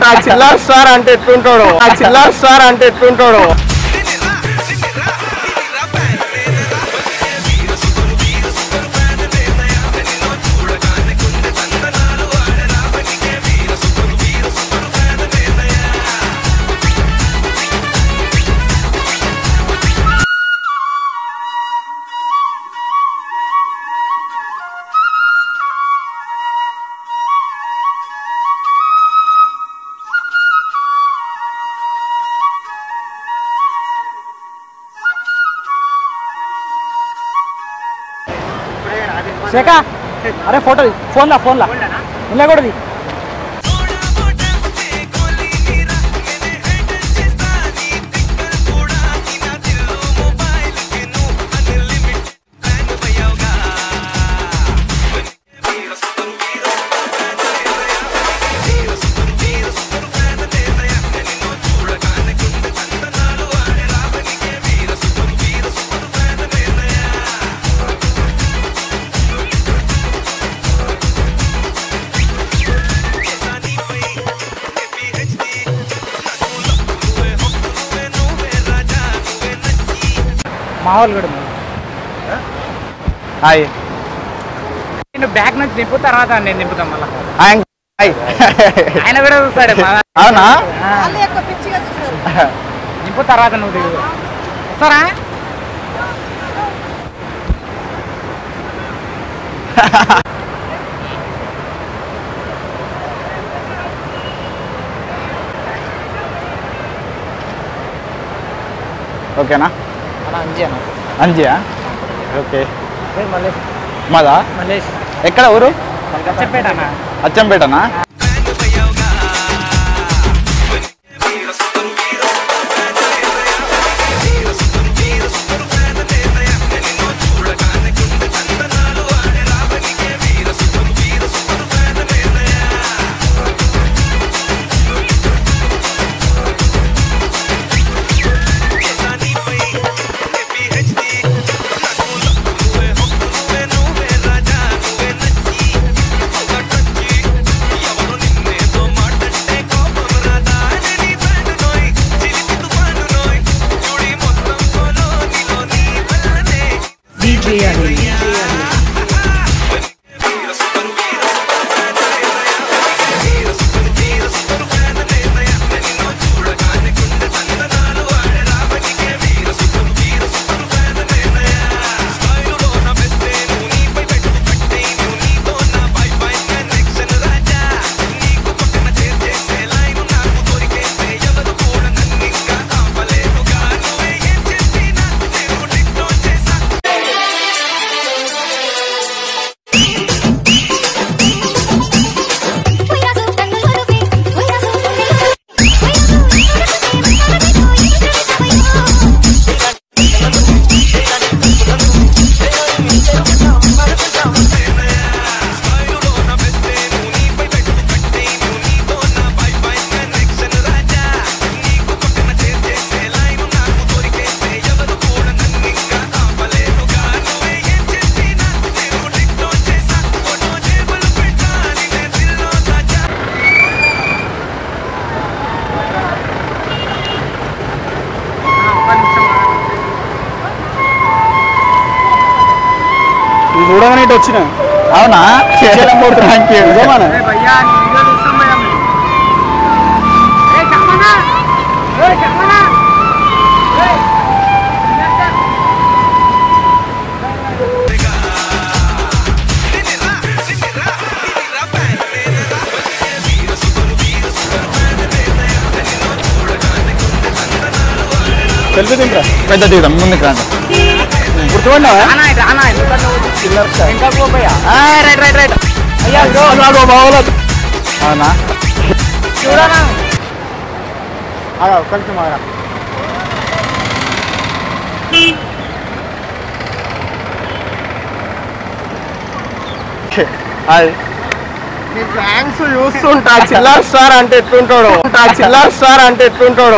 ఆ చిల్లర్ స్టార్ అంటే ఎట్లుంటాడు ఆ చిల్లర్ స్టార్ అంటే ఎట్లుంటాడు శేఖ అరే ఫోటో ఫోన్లా ఫోన్లా ఇలా కూడా మా వాళ్ళు కూడా హాయ్ నేను బ్యాగ్ నుంచి నింపు తర్వాత నేను నింపుతాం మళ్ళా హాయ్ హాయ్ ఆయన కూడా చూస్తాడు మా అవునా ఆ, వాళ్ళు ఎక్కువ పిచ్చిగా చూస్తారు నింపు తర్వాత నువ్వు దిగు వస్తారా ఓకేనా అలా అంజేనా అంజియా ఓకే మల్లేష్ మాదా మల్లేష్ ఎక్కడ ఊరు చెప్పేటన్నా అచ్చంపేటనా చూడగానే ఇటు వచ్చిన అవునా థ్యాంక్ యూ భయ్యా వీడియో చూస్తాం భయ్యా మేము ఏ చమ్మనా ఏ చమ్మనా పెద్ద తింటా పెద్ద తీద్దాం ముందుకు రండి గుర్తుపడినావా అన్నా ఇటు అన్నా ఎందుకంటే ఇంకా పోయా రైట్ రైట్ రైట్ అయ్యా అవునా చూడనా కొంచెం ఆగా హాయ్ నీ ఫ్యాన్స్ చూస్తుంటా చిల్లర్ స్టార్ అంటే ఎట్లుంటాడు ఆ చిల్లర్ స్టార్ అంటే ఎట్లుంటాడు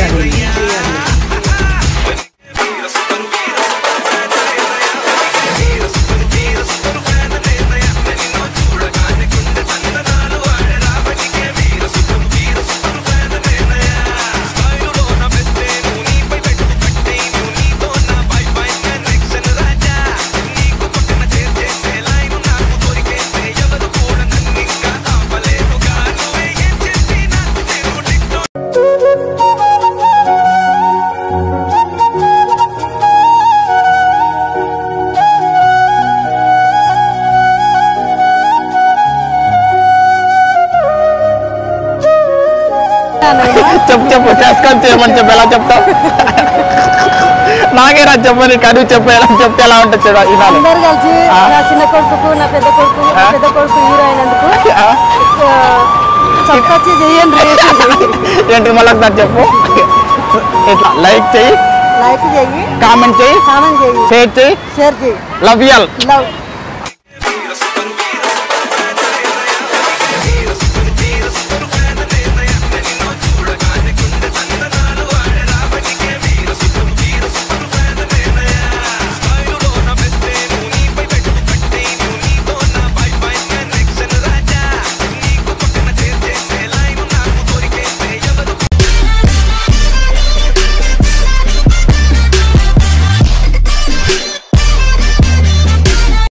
చేయండి చేయండి చెప్పు చెప్పు చేసుకొని చేయమని చెప్పు ఎలా చెప్తావు నాకే రా చెప్పని కడుగు చెప్పు ఎలా చెప్తే ఎలా ఉంటుంది చూడ వినాలి అందరు కలిసి ఆ. నా చిన్న కొడుకు నా పెద్ద కొడుకు నా ఆ. పెద్ద కొడుకు హీరో అయినందుకు ఆ? చక్కచ్చి చెయ్యండి ఏంటి మళ్ళీ ఒకసారి చెప్పు ఇట్లా లైక్ చెయ్యి లైక్ చెయ్యి కామెంట్ చెయ్యి కామెంట్ చెయ్యి షేర్ చెయ్యి షేర్ చెయ్యి లవ్ యల్ లవ్